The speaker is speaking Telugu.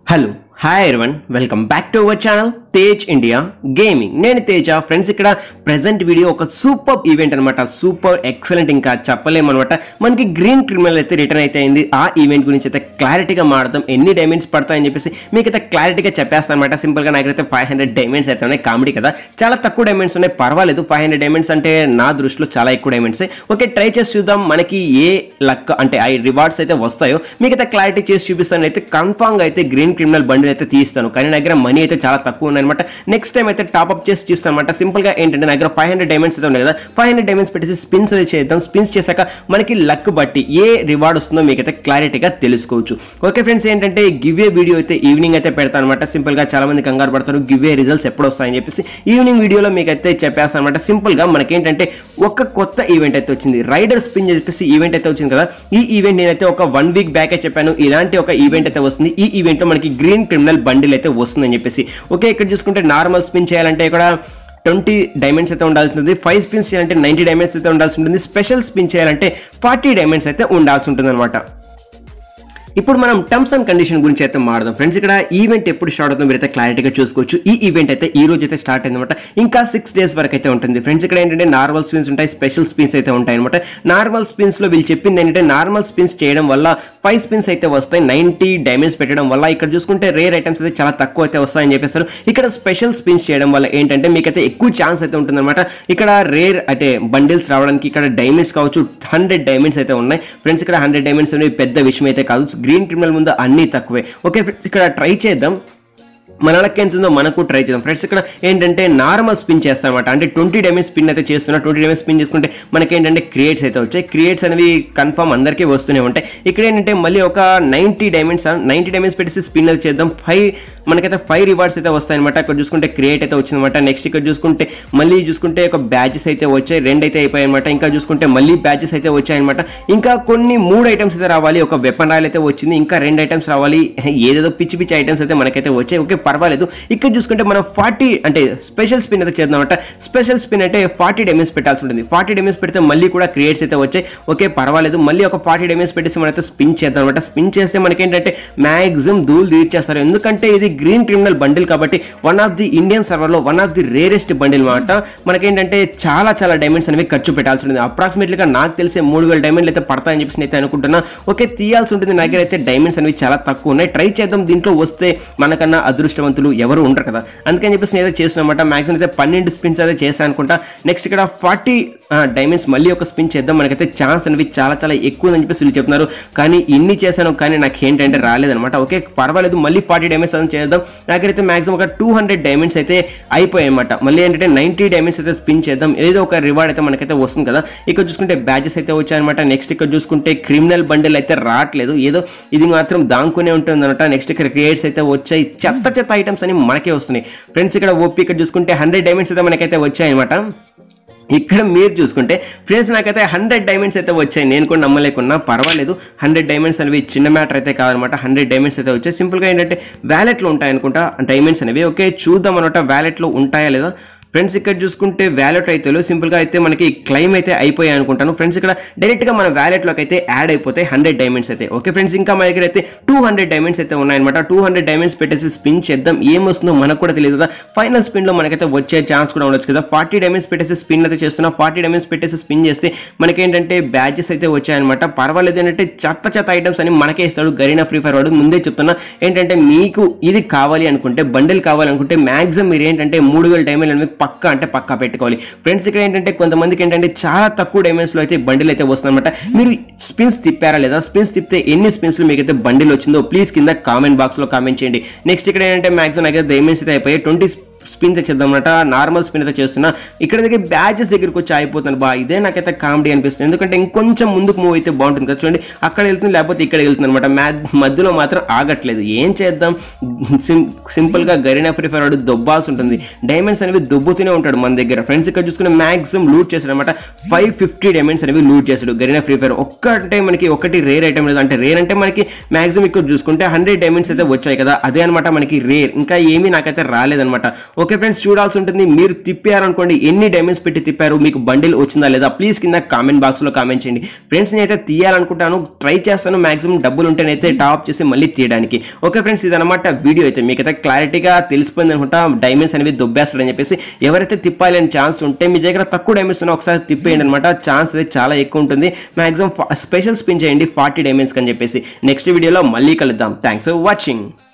hello hi everyone welcome back to our channel Tej India gaming నేను తేజ ఫ్రెండ్స్ ఇక్కడ ప్రెసెంట్ వీడియో ఒక సూపర్ ఈవెంట్ అనమాట సూపర్ ఎక్సలెంట్ ఇంకా చెప్పలేమన్నమాట మనకి గ్రీన్ క్రిమినల్ అయితే రిటర్న్ అయితే అయింది ఆ ఈవెంట్ గురించి అయితే క్లారిటీగా మాడదాం ఎన్ని డైమండ్స్ పడతాయని చెప్పేసి మీకైతే క్లారిటీగా చెప్పేస్తాను అనమాట సింపుల్గా నాకైతే ఫైవ్ హండ్రెడ్ డైమండ్స్ అయితే ఉన్నాయి కామెడీ కదా చాలా తక్కువ డైమండ్స్ ఉన్నాయి పర్వాలేదు ఫైవ్ హండ్రెడ్ డైమండ్స్ అంటే నా దృష్టిలో చాలా ఎక్కువ డైమండ్స్ ఓకే ట్రై చేసి చూద్దాం మనకి ఏ లక్ అంటే ఆ రివార్డ్స్ అయితే వస్తాయో మీకైతే క్లారిటీ చేసి చూపిస్తాను అయితే కన్ఫామ్గా అయితే గ్రీన్ క్రిమినల్ బండిల్ అయితే తీస్తాను కానీ నా దగ్గర మనీ అయితే చాలా తక్కువ ఉన్నాయన్నమాట నెక్స్ట్ టైం అయితే టాప్అప్ చేసి చూస్తాను అనమాట సింపుల్గా ఏంటంటే నా దగ్గర ఫైవ్ హండ్రెడ్ డైమండ్స్ అయితే ఉన్నాయి కదా ఫైవ్ హండ్రెడ్ డైమండ్స్ పెట్టేసి స్పిన్స్ అయితే చేద్దాం స్పిన్స్ చేశాక మనకి లక్ బట్టి ఏ రివార్డ్ వస్తుందో మీకైతే క్లారిటీగా తెలుసుకోవచ్చు ఓకే ఫ్రెండ్స్ ఏంటంటే గివ్ ఏ వీడియో అయితే ఈవినింగ్ అయితే పెడతాను అనమాట సింపుల్గా చాలా మంది కంగారు పడతారు గివ్ ఏ రిజల్ట్స్ ఎప్పుడు వస్తాయని చెప్పేసి ఈవినింగ్ వీడియోలో మీకైతే చెప్పేస్తాను అనమాట సింపుల్గా మనకేంటంటే ఒక కొత్త ఈవెంట్ అయితే వచ్చింది రైడర్ స్పిన్ చెప్పేసి ఈవెంట్ అయితే వచ్చింది కదా ఈ ఈవెంట్ నేనైతే ఒక వన్ వీక్ బ్యాక్ చెప్పాను ఇలాంటి ఒక ఈవెంట్ అయితే వస్తుంది ఈ ఈవెంట్లో మనకి గ్రీన్ క్రిమినల్ బండిల్ అయితే వస్తుందని చెప్పేసి ఓకే ఇక్కడ చూసుకుంటే నార్మల్ స్పిన్ చేయాలంటే ఇక్కడ ట్వంటీ డైమండ్స్ అయితే ఉండాల్సి ఉంటుంది ఫైవ్ స్పిన్స్ చేయాలంటే నైంటీ డైమండ్స్ అయితే ఉండాల్సి ఉంటుంది స్పెషల్ స్పిన్ చేయాలంటే ఫార్టీ డైమండ్స్ అయితే ఉండాల్సి ఉంటుంది అనమాట ఇప్పుడు మనం టర్మ్స్ అండ్ కండిషన్ గురించి అయితే మాడదాం ఫ్రెండ్స్ ఇక్కడ ఈవెంట్ ఎప్పుడు స్టార్ట్ అవుతుందో మీరైతే క్లారిటీగా చూసుకోవచ్చు ఈ ఈవెంట్ అయితే ఈ రోజు అయితే స్టార్ట్ అయిందన్నమాట ఇంకా సిక్స్ డేస్ వరకు అయితే ఉంటుంది ఫ్రెండ్స్ ఇక్కడ ఏంటంటే నార్మల్ స్పిన్స్ ఉంటాయి స్పెషల్ స్పిన్స్ అయితే ఉంటాయి అనమాట నార్మల్ స్పిన్స్ లో వీళ్ళు చెప్పింది ఏంటంటే నార్మల్ స్పిన్స్ చేయడం వల్ల ఫైవ్ స్పిన్స్ అయితే వస్తాయి నైన్టీ డైమండ్స్ పెట్టడం వల్ల ఇక్కడ చూసుకుంటే రేర్ ఐటమ్స్ అయితే చాలా తక్కువ అయితే వస్తాయని చెప్పేస్తారు ఇక్కడ స్పెషల్ స్పిన్స్ చేయడం వల్ల ఏంటంటే మీకైతే ఎక్కువ ఛాన్స్ అయితే ఉంటుందన్నమాట ఇక్కడ రేర్ అంటే బండిల్స్ రావడానికి ఇక్కడ డైమండ్స్ కావచ్చు హండ్రెడ్ డైమండ్స్ అయితే ఉన్నాయి ఫ్రెండ్స్ ఇక్కడ హండ్రెడ్ డైమండ్స్ అనేవి పెద్ద విషయం అయితే కాదు గ్రీన్ క్రిమినల్ ముందు అన్నీ తక్కువే ఓకే ఫ్రెండ్స్ ఇక్కడ ట్రై చేద్దాం మన లక్ ఎంత ఉందో మనకు ట్రై చేద్దాం ఫ్రెండ్స్ ఇక్కడ ఏంటంటే నార్మల్ స్పిన్ చేస్తామన్నమాట అంటే ట్వంటీ డైమండ్ స్పిన్ అయితే చేస్తున్నా ట్వంటీ డైమండ్ స్పిన్ చేసుకుంటే మనకి ఏంటంటే క్రియేట్స్ అయితే వచ్చాయి క్రియేట్స్ అనేవి కన్ఫర్మ్ అందరికీ వస్తూనే ఉంటాయి ఇక్కడ ఏంటంటే మళ్ళీ ఒక నైంటీ డైమండ్స్ నైంటీ డైమండ్స్ పెట్టేసి స్పిన్ అయితే చేద్దాం ఫైవ్ మనకైతే ఫైవ్ రివార్డ్స్ అయితే వస్తాయన్నమాట ఇక్కడ చూసుకుంటే క్రియేట్ అయితే వచ్చిందన్నమాట నెక్స్ట్ ఇక్కడ చూసుకుంటే మళ్ళీ చూసుకుంటే ఒక బ్యాచెస్ అయితే వచ్చాయి రెండు అయితే అయిపోయాయి అనమాట ఇంకా చూసుకుంటే మళ్ళీ బ్యాచెస్ అయితే వచ్చాయన్నమాట ఇంకా కొన్ని మూడు ఐటమ్స్ అయితే రావాలి ఒక వెపన్ రాయల్ అయితే వచ్చింది ఇంకా రెండు ఐటమ్స్ రావాలి ఏదేదో పిచ్చి పిచ్చి ఐటమ్స్ అయితే మనకైతే వచ్చాయి ఓకే పర్వాలేదు ఇక్కడ చూసుకుంటే మనం ఫార్టీ అంటే స్పెషల్ స్పిన్ అయితే చేద్దామంట స్పెషల్ స్పిన్ అంటే ఫార్టీ డెమేజ్ పెట్టాల్సి ఉంటుంది ఫార్టీ డెమేజ్ పెడితే మళ్ళీ కూడా క్రియేట్స్ అయితే వచ్చాయి ఓకే పర్వాలేదు మళ్ళీ ఒక ఫార్టీ డెమేజ్ పెట్టేసి మనైతే స్పిన్ చేద్దాం అనమాట స్పిన్ చేస్తే మనకేంటంటే మ్యాక్సిమం ధూల్ తీర్చేస్తారు ఎందుకంటే ఇది గ్రీన్ క్రిమినల్ బండిల్ కాబట్టి వన్ ఆఫ్ ది ఇండియన్ సర్వర్లో one of the rarest bundle అనమాట మనకేంటంటే చాలా చాలా డైమండ్స్ అనేవి ఖర్చు పెట్టాల్సి ఉంటుంది అప్రాక్సిమేట్లీగా నాకు తెలిసే మూడు వేల డైమండ్లు అయితే పడతాయని చెప్పేసి అయితే అనుకుంటున్నా ఓకే తీయాల్సి ఉంటుంది నా దగ్గర అయితే డైమండ్స్ అనేవి చాలా తక్కువ ఉన్నాయి ట్రై చేద్దాం దీంట్లో వస్తే మనకన్నా అదృష్టవంతులు ఎవరు ఉండరు కదా అందుకని చెప్పేసి నేను అయితే చేస్తున్నమాట మాక్సిమం అయితే పన్నెండు స్పిన్స్ అయితే చేశాను అనుకుంటా నెక్స్ట్ ఇక్కడ ఫార్టీ డైమండ్స్ మళ్ళీ ఒక స్పిన్ చేద్దాం మనకైతే ఛాన్స్ అనేవి చాలా చాలా ఎక్కువ అని చెప్పేసి వీళ్ళు చెప్తున్నారు కానీ ఇన్ని చేశాను కానీ నాకు ఏంటంటే రాలేదనమాట ఓకే పర్వాలేదు మళ్ళీ ఫార్టీ డైమండ్స్ అని చేద్దాం నాకైతే మాక్సిమం ఒక టూ హండ్రెడ్ డైమండ్స్ అయితే అయిపోయాయి అనమాట మళ్ళీ ఏంటంటే నైంటీ డైమండ్స్ అయితే స్పిన్ చేద్దాం ఏదో ఒక రివార్డ్ అయితే మనకైతే వస్తుంది కదా ఇక్కడ చూసుకుంటే బ్యాచెస్ అయితే వచ్చాయన్నమాట నెక్స్ట్ ఇక్కడ చూసుకుంటే క్రిమినల్ బండిల్ అయితే రావట్లేదు ఏదో ఇది మాత్రం దాంకునే ఉంటుంది అనమాట నెక్స్ట్ ఇక్కడ క్రియేట్స్ అయితే వచ్చాయి చెత్త చెత్త ఐటమ్స్ అని మనకే వస్తున్నాయి ఫ్రెండ్స్ ఇక్కడ ఓపీ ఇక్కడ చూసుకుంటే హండ్రెడ్ డైమండ్స్ అయితే మనకైతే వచ్చాయి అనమాట ఇక్కడ మీరు చూసుకుంటే ఫ్రెండ్స్ నాకైతే హండ్రెడ్ డైమండ్స్ అయితే వచ్చాయి నేను కూడా నమ్మలేకున్నా పర్వాలేదు హండ్రెడ్ డైమండ్స్ అనేవి చిన్న మ్యాటర్ అయితే కాదనమాట హండ్రెడ్ డైమండ్స్ అయితే వచ్చాయి సింపుల్గా ఏంటంటే వ్యాలెట్లో ఉంటాయి అనుకుంటా డైమండ్స్ అనేవి ఓకే చూద్దాం అనమాట వ్యాలెట్లో ఉంటాయా లేదా ఫ్రెండ్స్ ఇక్కడ చూసుకుంటే వ్యాలెట్ అయితే సింపుల్గా అయితే మనకి క్లైమ్ అయితే అయిపోయాయి అనుకుంటాను ఫ్రెండ్స్ ఇక్కడ డైరెక్ట్గా మన వ్యాలెట్లోకి అయితే యాడ్ అయిపోతాయి హండ్రెడ్ డైమండ్స్ అయితే ఓకే ఫ్రెండ్స్ ఇంకా మన దగ్గర అయితే టూ హండ్రెడ్ డైమండ్స్ అయితే ఉన్నాయన్నమాట టూ హండ్రెడ్ డైమండ్స్ పెట్టేసి స్పిన్ చేద్దాం ఏం వస్తుందో మనకు కూడా తెలియదు కదా ఫైనల్ స్పిన్లో మనకైతే వచ్చే ఛాన్స్ కూడా ఉండొచ్చు కదా ఫార్టీ డైమండ్స్ పెట్టేసి స్పిన్ అయితే చేస్తున్నా ఫార్టీ డైమండ్స్ పెట్టేసి స్పిన్ చేస్తే మనకేంటంటే బ్యాచెస్ అయితే వచ్చాయన్నమాట పర్వాలేదు ఏంటంటే చెత్త చెత్త ఐటమ్స్ అని మనకే ఇస్తాడు గరీనా ఫ్రీ ఫైర్ వాడు ముందే చెప్తున్నా ఏంటంటే మీకు ఇది కావాలి అనుకుంటే బండిల్ కావాలనుకుంటే మాక్సిమం మీరు ఏంటంటే మూడు వేల డైమండ్ అనేవి పక్కా అంటే పక్కా పెట్టుకోవాలి ఫ్రెండ్స్ ఇక్కడ ఏంటంటే కొంతమందికి ఏంటంటే చాలా తక్కువ డైమండ్స్లో అయితే బండిల్ అయితే వస్తుందన్నమాట మీరు స్పిన్స్ తిప్పారా లేదా స్పిన్స్ తిప్పితే ఎన్ని స్పిన్స్లో మీకు అయితే బండిల్ వచ్చిందో ప్లీజ్ కింద కామెంట్ బాక్స్లో కామెంట్ చేయండి నెక్స్ట్ ఇక్కడ ఏంటంటే మాక్సిమం అయితే డైమండ్స్ అయితే అయిపోయాయి ట్వంటీ స్పిన్స్ చేద్దాం అనమాట నార్మల్ స్పిన్ అయితే చేస్తున్నా ఇక్కడ దగ్గర బ్యాచెస్ దగ్గరికి వచ్చి అయిపోతాను బా ఇదే నాకైతే కామెడీ అనిపిస్తుంది ఎందుకంటే ఇంకొంచెం ముందుకు మూవ్ అయితే బాగుంటుంది కదా చూడండి అక్కడ వెళ్తుంది లేకపోతే ఇక్కడ వెళ్తుంది అనమాట మధ్యలో మాత్రం ఆగట్లేదు ఏం చేద్దాం సింపుల్గా గరీనా ఫ్రీ ఫైర్ వాడు దొబ్బాల్సి ఉంటుంది డైమండ్స్ అనేవి దొబ్బుతూనే ఉంటాడు మన దగ్గర ఫ్రెండ్స్ ఇక్కడ చూసుకుని మాక్సిమం లూట్ చేశాడు అనమాట ఫైవ్ ఫిఫ్టీ డైమండ్స్ అనేవి లూట్ చేశాడు గరీనా ఫ్రీ ఫైర్ ఒక్కటే మనకి ఒకటి రేర్ ఐటమ్ లేదు అంటే రేర్ అంటే మనకి మాక్సిమం ఇక్కడ చూసుకుంటే హండ్రెడ్ డైమండ్స్ అయితే వచ్చాయి కదా అదే అనమాట మనకి రేర్ ఇంకా ఏమీ నాకైతే రాలేదనమాట ఓకే ఫ్రెండ్స్ చూడాల్సి ఉంటుంది మీరు తిప్పారనుకోండి ఎన్ని డైమండ్స్ పెట్టి తిప్పారు మీకు బండిల్ వచ్చిందా లేదా ప్లీజ్ కింద కామెంట్ బాక్స్లో కామెంట్ చేయండి ఫ్రెండ్స్ నేనైతే తీయాలనుకుంటాను ట్రై చేస్తాను మాక్సిమం డబ్బులు ఉంటేనైతే టాప్ చేసి మళ్ళీ తీయడానికి ఓకే ఫ్రెండ్స్ ఇదనమాట వీడియో అయితే మీకైతే క్లారిటీగా తెలిసిపోయింది అనుకుంటా డైమండ్స్ అనేవి దొబ్బేస్తాడని చెప్పేసి ఎవరైతే తిప్పాలని ఛాన్స్ ఉంటే మీ దగ్గర తక్కువ డైమండ్స్ ఉన్నా ఒకసారి తిప్పేయండి అనమాట ఛాన్స్ అయితే చాలా ఎక్కువ ఉంటుంది మాక్సిమం స్పెషల్ స్పిన్ చేయండి ఫార్టీ డైమండ్స్ అని చెప్పేసి నెక్స్ట్ వీడియోలో మళ్ళీ కలుద్దాం థ్యాంక్స్ ఫర్ వాచింగ్